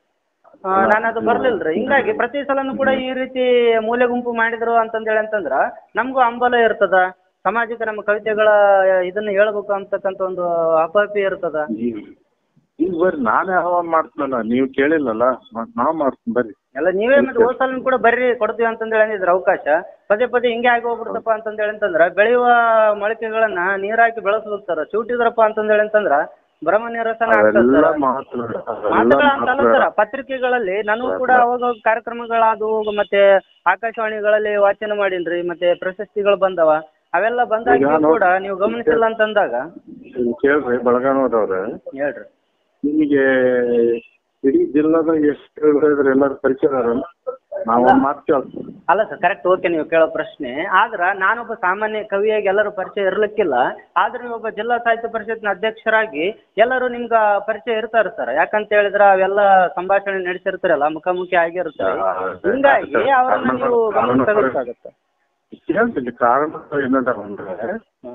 ನಾನು ಅದು ಬರ್ಲಿಲ್ರಿ ಹಿಂಗಾಗಿ ಪ್ರತಿ ಸಲನು ಕೂಡ ಈ ರೀತಿ ಮೂಲೆ ಗುಂಪು ಮಾಡಿದ್ರು ಅಂತಂದೇಳಿ ಅಂತಂದ್ರ ನಮಗೂ ಹಂಬಲ ಇರ್ತದ ಸಮಾಜಕ್ಕೆ ನಮ್ಮ ಕವಿತೆಗಳ ಇದನ್ನ ಹೇಳ್ಬೇಕು ಅಂತಕ್ಕಂಥ ಒಂದು ಅಪಾಪಿ ಇರ್ತದ ಈಗ ಈಗ ಬರ್ರಿ ನಾನೇ ಆಹ್ವಾನ ಮಾಡ್ತೀನಲ್ಲ ನೀವು ಕೇಳಿಲ್ಲಲ್ಲ ಮತ್ತ್ ನಾವ್ ಮಾಡ್ತೀನಿ ಬರ್ರಿ ಎಲ್ಲ ನೀವೇ ಮತ್ತೆ ಹೋದ್ ಸಲ ಕೂಡ ಬರ್ರಿ ಕೊಡ್ತೀವಿ ಅಂತಂದೇಳಿ ಅಂದಿದ್ರ ಅವಕಾಶ ಪದೇ ಪದೇ ಹಿಂಗೆ ಆಗಿ ಹೋಗ್ಬಿಡ್ತಪ್ಪ ಅಂತಂದೇಳಿ ಅಂತಂದ್ರ ಬೆಳೆಯುವ ಮೊಳಕೆಗಳನ್ನ ನೀರ್ ಹಾಕಿ ಬೆಳೆಸ್ಬೇಕು ಸರ್ ಚೂಟಿದ್ರಪ್ಪ ಅಂತಂದೇಳಿ ಅಂತಂದ್ರ ಭ್ರಮ ನಿರಸನ ಆಗ್ತದೆ ಅವೆಲ್ಲ ಸರ್ ಮಾತುಗಳು ಅವೆಲ್ಲ ಮಾತುಗಳ ಅಂತಲ್ಲ ಮಾತುಗಳು ಸರ್ ಪತ್ರಿಕೆಗಳಲ್ಲಿ ನಾನು ಕೂಡ ಅವಾಗ ಅವಾಗ ಕಾರ್ಯಕ್ರಮಗಳಾದವು ಮತ್ತೆ ಆಕಾಶವಾಣಿಗಳಲ್ಲಿ ವಾಚನ ಮಾಡೀನ್ರಿ ಮತ್ತೆ ಪ್ರಶಸ್ತಿಗಳು ಬಂದವ ಅವೆಲ್ಲ ಬಂದಾಗ ಈಗ ನೀವು ನೋಡ್- ಕೂಡ ನೀವು ಗಮನಿಸಿಲ್ಲ ಅಂತಂದಾಗ ಇಲ್ಲಿ ಕೇಳ್ರಿ ಬಳಗಾನವ್ರವ್ರೆ ಹೇಳ್ರಿ ನಿಮಗೆ ಇಡೀ ಜಿಲ್ಲಾದ ಎಷ್ಟು ಹೇಳಿದ್ರೆ ಎಲ್ಲರೂ ಪರಿಚಯ ಅದಾರಲ್ಲ? ನಾವು ಒಂದ್ ಮಾತು ಕೇಳ್ತೀವಿ ಅಲ್ಲ ಸರ್ ಕರೆಕ್ಟ್ ಓಕೆ ನೀವು ಕೇಳೋ ಪ್ರಶ್ನೆ ಆದ್ರ ನಾನೊಬ್ಬ ಸಾಮಾನ್ಯ ಕವಿಯಾಗಿ ಎಲ್ಲರೂ ಪರಿಚಯ ಇರ್ಲಿಕ್ಕಿಲ್ಲ ಆದ್ರೆ ನೀವು ಒಬ್ಬ ಜಿಲ್ಲಾ ಸಾಹಿತ್ಯ ಪರಿಷತ್ನ ಅಧ್ಯಕ್ಷರಾಗಿ ಎಲ್ಲರೂ ನಿಮ್ಗ ಪರಿಚಯ ಇರ್ತಾರೆ ಸರ್ ಯಾಕಂತ ಹೇಳಿದ್ರ ಅವೆಲ್ಲ ಸಂಭಾಷಣೆ ನಡೆಸಿರ್ತಾರಲ್ಲ ಮುಖಾಮುಖಿ ಆಗಿರ್ತಾರೆ ಹಿಂಗಾಗಿ ಅವರನ್ನ ನೀವು ಗಮನಿಸಬೇಕಾಗತ್ತೆ ಕೇಳ್ತೀನಿ ಕಾರಣ ಏನದ ಅಂದ್ರೆ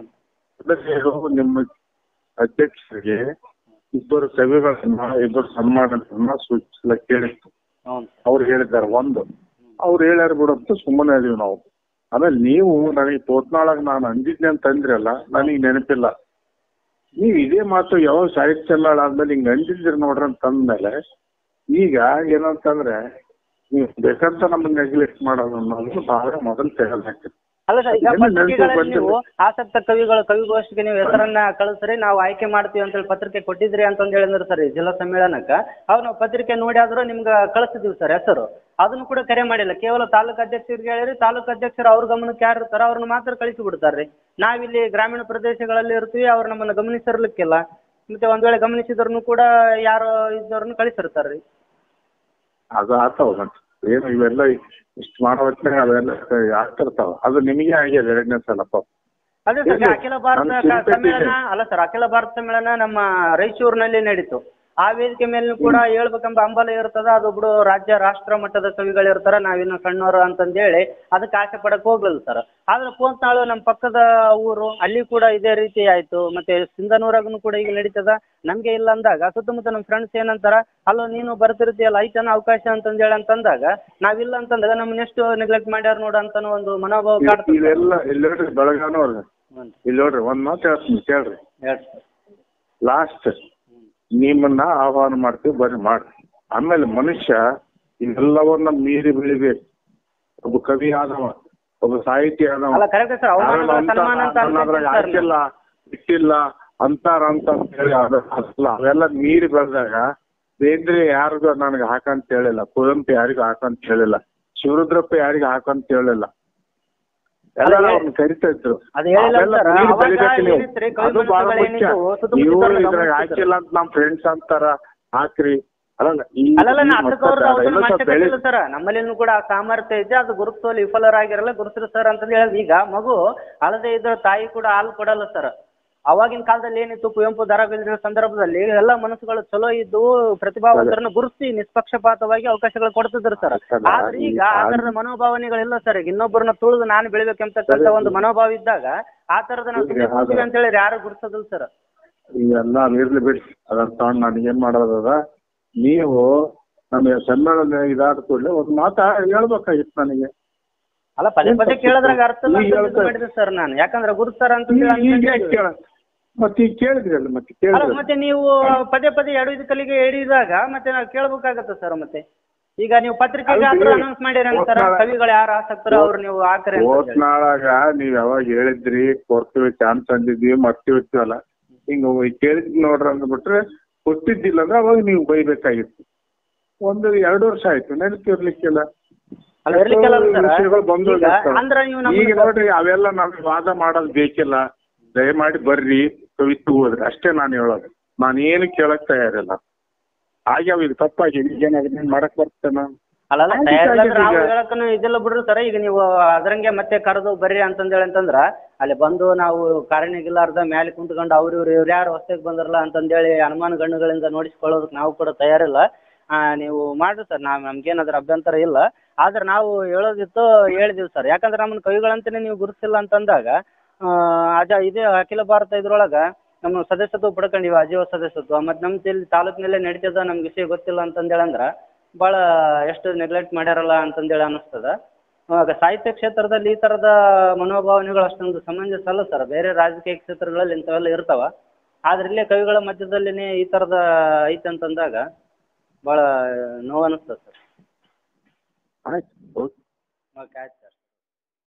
ಮೊದಲು ನಿಮ್ಮ ಅಧ್ಯಕ್ಷರಿಗೆ ಇಬ್ಬರು ಕವಿಗಳನ್ನ ಇಬ್ಬರು ಸನ್ಮಾನಗಳನ್ನ ಸೂಚಿಸಲ ಕೇಳಿತ್ತು ಹೌದು ಅವ್ರು ಹೇಳಿದ್ದಾರೆ ಒಂದು ಅವ್ರು ಹೇಳ್ಯಾರ ಬಿಡಂತ ಸುಮ್ಮನೆ ಅದೀವಿ ನಾವು ಆಮೇಲೆ ನೀವು ನನಗೆ ಪೋತ್ನಾಳಾಗ ನಾನು ಅಂದಿದ್ನೆ ಅಂತ ಅಂದ್ರಲ್ಲ ನನಗೆ ನೆನಪಿಲ್ಲ ನೀವು ಇದೇ ಮಾತು ಯಾವ ಸಾಹಿತ್ಯ ಸಮ್ಮೇಳನ ಆದ್ಮೇಲೆ ಹಿಂಗ್ ಅಂದಿದ್ರಿ ನೋಡ್ರಿ ಅಂತ ಅಂದ್ಮೇಲೆ ಈಗ ಏನಂತಂದ್ರೆ ನೀವು ಬೇಕಂತ ನಮ್ಮನ್ನ ನೆಗ್ಲೆಕ್ಟ್ ಮಾಡೋದು ಅನ್ನೋದು ನಾವೇ ಮೊದಲು ತೆಗೆದು ಅಲ್ಲ ಸರ್ ಈಗ ಏನು ಪತ್ರಿಕೆಗಳಲ್ಲಿ ನೆನ್ಪಿಗೆ ನೀವು ಆಸಕ್ತ ಕವಿಗಳು ಕವಿಗೋಷ್ಠಿಗೆ ನೀವು ಹೆಸರನ್ನ ಕಳಿಸ್ರಿ ನಾವು ಆಯ್ಕೆ ಮಾಡ್ತೀವಿ ಅಂತೇಳಿ ಪತ್ರಿಕೆ ಕೊಟ್ಟಿದ್ರಿ ಅಂತಂದು ಹೇಳಿದ್ರು ಸರ್ ಈ ಜಿಲ್ಲಾ ಸಮ್ಮೇಳನಕ್ಕ ಅವಾಗ ನಾವು ಪತ್ರಿಕೆ ನೋಡಿ ಆದ್ರೂ ನಿಮ್ಗೆ ಕಳಿಸಿದ್ವಿ ಸರ್ ಹೆಸರು ಅದನ್ನು ಕೂಡ ಕರೆ ಮಾಡಿಲ್ಲ ಕೇವಲ ತಾಲೂಕು ಅಧ್ಯಕ್ಷರಿಗೆ ಹೇಳಿರಿ ತಾಲೂಕು ಅಧ್ಯಕ್ಷರು ಅವ್ರ ಗಮನಕ್ಕೆ ಯಾರು ಇರ್ತಾರೋ ಅವ್ರನ್ನ ಮಾತ್ರ ಕಳಿಸಿ ಬಿಡ್ತಾರ್ರಿ ನಾವಿಲ್ಲಿ ಗ್ರಾಮೀಣ ಪ್ರದೇಶಗಳಲ್ಲಿ ಇರ್ತೀವಿ ಅವ್ರು ನಮ್ಮನ್ನ ಗಮನಿಸಿರ್ಲಿಕ್ಕಿಲ್ಲ ಮತ್ತೆ ಒಂದ್ ವೇಳೆ ಗಮನಿಸಿದ್ರು ಕೂಡ ಯಾರೋ ಇದ್ದವ್ರನ್ನ ಕಳಿಸಿರ್ತಾರ್ರಿ ಅದು ಆಗ್ತಾವ ಮತ್ತೆ ಏನು ಇವೆಲ್ಲ ಇಷ್ಟು ಮಾಡೋ ಹೊತ್ತಿನಾಗ ಅವೆಲ್ಲ ಆಗ್ತಿರ್ತಾವ ಅದು ನಿಮಗೆ ಆಗ್ಯದ ಎರಡನೇ ಸಲ ಪಾಪ ಅದೇ ಸರ್ ಇಲ್ಲ, ಅಖಿಲ ಭಾರತ ನಾನು ಕ- ತಿರುಪತಿ ಸಮ್ಮೇಳನ ಅಲ್ಲ ಸರ್ ಅಖಿಲ ಭಾರತ ಸಮ್ಮೇಳನ ನಮ್ಮ ರಾಯಚೂರಿನಲ್ಲಿ ನಡೀತು ಆ ವೇದಿಕೆ ಮೇಲೂ ಕೂಡ ಹೇಳ್ಬೇಕೆಂಬ ಹಂಬಲ ಇರ್ತದ ಅದೊಬ್ರು ರಾಜ್ಯ ರಾಷ್ಟ್ರ ಮಟ್ಟದ ಕವಿಗಳು ಇರ್ತಾರ ನಾವಿನ್ನು ಸಣ್ಣವರು ಅಂತಂದೇಳಿ ಅದಕ್ಕೆ ಆಸೆ ಪಡಕ್ ಹೋಗ್ಲಿಲ್ಲ ಸರ್ ಆದ್ರೆ ಪೋಂತ್ನಾಳು ನಮ್ಮ ಪಕ್ಕದ ಊರು ಅಲ್ಲಿ ಕೂಡ ಇದೇ ರೀತಿ ಆಯ್ತು ಮತ್ತೆ ಸಿಂಧನೂರಾಗೂ ಕೂಡ ಈಗ ನಡೀತದ ನಮ್ಗೆ ಇಲ್ಲ ಅಂದಾಗ ಸುತ್ತಮುತ್ತ ನಮ್ಮ ಫ್ರೆಂಡ್ಸ್ ಏನಂತಾರ ಅಲ್ಲೋ ನೀನು ಬರ್ತಿರ್ತೀಯಲ್ಲ ಐತನ ಅವಕಾಶ ಅಂತಂದೇಳಿ ಅಂತಂದಾಗ ನಾವಿಲ್ಲ ಅಂತಂದಾಗ ನಮ್ಮನ್ನ ಎಷ್ಟು ನೆಗ್ಲೆಕ್ಟ್ ಮಾಡ್ಯಾರ ನೋಡು ಅಂತ ಒಂದು ಮನೋಭಾವ ಇದ್- ಕಾಡ್ತದೆ ಇದೆಲ್ಲ ಇಲ್ಲಿ ನೋಡ್ರಿ ಬೆಳಗಾನವ್ರ ಹ್ಞೂ ಇಲ್ಲಿ ನೋಡ್ರಿ ಒಂದ್ ಮಾತು ಹೇಳ್ತೀನಿ ಕೇಳ್ರಿ ಹೇಳಿ ಸರ್ ಲಾಸ್ಟ್ ನಿಮ್ಮನ್ನ ಆಹ್ವಾನ ಮಾಡ್ತೀವಿ ಬರ್ರಿ ಮಾಡ್ರಿ ಆಮೇಲೆ ಮನುಷ್ಯ ಇವೆಲ್ಲವನ್ನ ಮೀರಿ ಬೆಳಿಬೇಕು ಒಬ್ಬ ಕವಿ ಆದವ ಒಬ್ಬ ಸಾಹಿತಿ ಆದವ ಅಲ್ಲ ಕರೆಕ್ಟ್ ಸರ್ ಯಾರನ್ನ ಅವಮಾನ ಅಂತ- ಸನ್ಮಾನ ಅಂತ ಅದನ್ನ ಅದ್ರಾಗ ಅನ್ಕೊಂತೀನಿ ಸರ್ ಹಾಕಿಲ್ಲ ಇಟ್ಟಿಲ್ಲ ಅಂತಾರ ಅಂತ ಹೇಳಿ ಅದು ಅಲ್ಲ ಅವೆಲ್ಲ ಮೀರಿ ಬೆಳೆದಾಗ ಬೇಂದ್ರೆ ಯಾರಿಗೂ ನನಗೆ ಹಾಕಂತ ಹೇಳಿಲ್ಲ ಕುವೆಂಪು ಯಾರಿಗೂ ಹಾಕಂತ ಹೇಳಿಲ್ಲ ಶಿವರುದ್ರಪ್ಪ ಯಾರಿಗೂ ಹಾಕಂತ ಹೇಳಿಲ್ಲ ಎಲ್ಲ ಅಲ್ಲ, ಅವ್ರನ್ನ ಕರಿತಾ ಇದ್ರು ಅದು ಹೇಳಿಲ್ಲ ಅವೆಲ್ಲ ಸರ್, ಮೀರಿ ಅವಾಗ ಬೆಳಿಬೇಕು ನೀವು. ಏನಿತ್ರಿ, ಕವಿ ಅದು ಬಹಳ ಮನಸ್ಸುಗಳು ಮುಖ್ಯ ಏನಿತ್ತು, ಸುತ್ತಮುತ್ತ ಇವ್ರು ಇದ್ದವ್ರನ್ನ ಇದ್ರಾಗ ಗಮನಿಸ್ತಿದ್ರು. ಹಾಕಿಲ್ಲ ಅಂತ ನಮ್ ಫ್ರೆಂಡ್ಸ್ ಅಂತಾರ ಹಾಕ್ರಿ ಅಲ್ಲ ಈ ಅಲ್ಲಲ್ಲ ಈ ನಾ ಅದಕ್ಕೆ ಮಟ್ಟದ ಅವ್ರದ್ದು ಅವ್ರನ್ನ ಎಲ್ಲ ಸ್ವಲ್ಪ ಮಾತೇ ಬೆಳಿ ಕಟ್ಟಿಲ್ಲ ಸರ್ ನಮ್ಮಲ್ಲಿನೂ ಕೂಡ ಆ ಸಾಮರ್ಥ್ಯ ಇದೆ ಅದು ಗುರುತಿಸುವಲ್ಲಿ ವಿಫಲರಾಗಿರಲ್ಲ ಗುರುತಿರು ಸರ್ ಅಂತ ಹೇಳಿ ಈಗ ಮಗು ಅಳದೆ ಇದ್ರ ತಾಯಿ ಕೂಡ ಹಾಲು ಕೊಡಲ್ಲ ಸರ್ ಅವಾಗಿನ ಕಾಲದಲ್ಲಿ ಏನಿತ್ತು ಕುವೆಂಪು ದರ ಬೆಳೆದಿರೋ ಸಂದರ್ಭದಲ್ಲಿ ಎಲ್ಲ ಮನಸ್ಸುಗಳು ಚಲೋ ಇದ್ದು ಪ್ರತಿಭಾವಂತರನ್ನ ಗುರುತಿಸಿ ನಿಷ್ಪಕ್ಷಪಾತವಾಗಿ ಅವಕಾಶಗಳು ಕೊಡ್ತಿದ್ರು ಸರ್ ಅಲ್ಲ, ಆದ್ರೆ ಈಗ ಈಗ ಆ ತರದ ಮನೋಭಾವನೆಗಳಿಲ್ಲ ಸರ್ ಈಗ ಇನ್ನೊಬ್ಬರನ್ನ ತುಳಿದು ನಾನು ಬೆಳಿಬೇಕಂತಕ್ಕಂಥ ಒಂದು ಮನೋಭಾವ ಇದ್ದಾಗ ಆ ತರದ ನಾವು ಈಗ ಸುಮ್ನೆ ಕೂತೀವಿ ಅದು- ಅಂತ ಹೇಳಿ ಯಾರು ಗುರುತಿಸೋದಿಲ್ಲ ಸರ್ ಇವೆಲ್ಲ ಇರ್ಲಿ ಬಿಡಿ ಅದನ್ನ ತಗೊಂಡು ನನಗೆ ಏನ್ ಮಾಡೋದದ ನೀವು ನಮಗೆ ಸಮ್ಮೇಳನ ಇದಾದ ಕೂಡಲೇ ಒಂದು ಮಾತಾ ಹೇಳ್ಬೇಕಾಗಿತ್ತು ನನಗೆ ಅಲ್ಲ ಪದೇ ಪದೇ ಕೇಳೋದ್ರಾಗ ಅರ್ಥ ಇಲ್ಲ ಈಗ ಅಂತ ಹೇಳ್ತಾ- ಮಾಡಿದೆ ಸರ್ ನಾನು ಯಾಕಂದ್ರೆ ಗುರುತಾರ ಅಂತ ಈಗ ಹೇಳಿ ಈಗ ಅನ್ಕೊಂಡಿದ್ದೆ. ಕೇಳ ಮತ್ತೆ ಈಗ ಕೇಳಿದ್ರಲ್ಲ ಮತ್ತೆ ಅಲ್ಲ ಕೇಳಿದ್ರಲ್ಲ ಮತ್ತೆ ನೀವು ಪದೇ ಪದೇ ಎಡವಿದ ಕಲಿಗೆ ಹಿಡಿದಾಗ ಮತ್ತೆ ನಾವು ಕೇಳ್ಬೇಕಾಗತ್ತೆ ಸರ್ ಮತ್ತೆ ಈಗ ನೀವು ಪತ್ರಿಕೆಗೆ ಅಲ್ರಿ, ಆತರ ಅನೌನ್ಸ್ ಮಾಡಿರಂಗ ಸರ್ ಹೋದ್ನಾಳ- ಕವಿಗಳು ಯಾರು ಆಸಕ್ತರು ಅವ್ರು ನೀವು ಹಾಕ್ರಿ ಅಂತ ಹೇಳಿ. ಓಟ್ನಾಳಾಗ ನೀವ್ ಯಾವಾಗ ಹೇಳಿದ್ರಿ ಕೊಡ್ತೀವಿ ಚಾನ್ಸ್ ಅಂದಿದ್ವಿ ಮರ್ತಿರ್ತೀವಲ್ಲ ಹಿಂಗ ಕೇಳಿದ್ ನೋಡ್ರಿ ಅಂದ್ಬಿಟ್ರೆ ಕೊಟ್ಟಿದ್ದಿಲ್ಲ ಅಂದ್ರೆ ಅವಾಗ ನೀವು ಬೈಬೇಕಾಗಿತ್ತು ಒಂದು ಎರಡು ವರ್ಷ ಆಯ್ತು ನೆನಪಿರ್ಲಿಕ್ಕಿಲ್ಲ ಅಲ್ಲ ಇರ್ಲಿಕ್ಕಿಲ್ಲ ಅಲ್ಲ ಸರ್ ವಿಷಯಗಳು ಬಂದು ಈಗ ಅಂದ್ರೆ ನೀವು ಈಗ ನಮ್ಗೆ ನೋಡ್ರಿ ಅವೆಲ್ಲ ನಮ್ಗೆ ವಾದ ಮಾಡೋದು ಬೇಕಿಲ್ಲ ದಯಮಾಡಿ ಬರ್ರಿ ಕವಿತು ಹೋದ್ರಿ ಅಷ್ಟೇ ನಾನು ಹೇಳೋದು ನಾನು ಏನು ಕೇಳಕ್ ತಯಾರಿಲ್ಲ ಆಗ್ಯಾವ ಈಗ ತಪ್ಪಾಗಿ ಈಗೇನಾಗಿದೆ ಮಾಡಕ್ ಬರ್ತೇನೆ ಅಲ್ಲಲ್ಲ ಆಯ್ತು, ತಯಾರಿಲ್ಲ ಆಯ್ತು, ನಾವು ಈಗ. ಹೇಳಕ್ಕನು ಇದಿಲ್ಲ ಬಿಡ್ರಿ ಸರ್ ಈಗ ನೀವು ಅದ್ರಂಗೆ ಮತ್ತೆ ಕರೆದು ಬರ್ರಿ ಅಂತಂದೇಳಿ ಅಂತಂದ್ರ ಅಲ್ಲಿ ಬಂದು ನಾವು ಕಾರಣಗಿಲ್ಲಾರ್ದ ಮೇಲೆ ಕುಂತ್ಕೊಂಡು ಅವ್ರು ಇವ್ರು ಇವ್ರು ಯಾರು ಹೊಸ್ದಾಗಿ ಬಂದ್ರಲ್ಲ ಅಂತಂದೇಳಿ ಅನುಮಾನ ಗಣ್ಣುಗಳಿಂದ ನೋಡಿಸ್ಕೊಳ್ಳೋದಕ್ಕೆ ನಾವು ಕೂಡ ತಯಾರಿಲ್ಲ ಆ, ನೀವು ಮಾಡ್ರಿ ಸರ್ ನಾವು ನಮ್ಗೇನಾದ್ರ ಅಭ್ಯಂತರ ಇಲ್ಲ ಆದ್ರೆ ನಾವು ಹೇಳೋದಿತ್ತು ಹೇಳಿದೀವಿ ಸರ್ ಯಾಕಂದ್ರೆ ನಮ್ಮನ್ನ ಕವಿಗಳಂತಾನೆ ನೀವು ಗುರುತಿಸಿಲ್ಲ ಅಂತಂದಾಗ ಆ, ಅಜ ಇದೇ ಅಖಿಲ ಭಾರತ ಇದ್ರೊಳಗ ನಮ್ಮ ಸದಸ್ಯತ್ವ ಪಡ್ಕೊಂಡಿವಿ ಅಜೀವ ಸದಸ್ಯತ್ವ ಮತ್ತು ನಮ್ಮ ಇಲ್ಲಿ ತಾಲೂಕಿನಲ್ಲೇ ನಡೀತದ ನಮ್ಗೆ ವಿಷಯ ಗೊತ್ತಿಲ್ಲ ಅಂತಂದೇಳಿ ಅಂದ್ರೆ ಭಾಳ ಎಷ್ಟು ನೆಗ್ಲೆಕ್ಟ್ ಮಾಡ್ಯಾರಲ್ಲ ಅಂತಂದೇಳಿ ಅನ್ನಿಸ್ತದ ಇವಾಗ ಸಾಹಿತ್ಯ ಕ್ಷೇತ್ರದಲ್ಲಿ ಈ ಥರದ ಮನೋಭಾವನೆಗಳು ಅಷ್ಟೊಂದು ಸಮಂಜಸ ಅಲ್ಲ ಸರ್ ಬೇರೆ ರಾಜಕೀಯ ಕ್ಷೇತ್ರಗಳಲ್ಲಿ ಇಂಥವೆಲ್ಲ ಇರ್ತಾವ ಆದ್ರೆ ಇಲ್ಲೇ ಕವಿಗಳ ಮಧ್ಯದಲ್ಲಿನೇ ಈ ಥರದ ಐತೆ ಅಂತಂದಾಗ ಭಾಳ ನೋವು ಅನಿಸ್ತದೆ ಸರ್ ಆಯ್ತು ಓಕೆ ಆಯ್ತು ಸರ್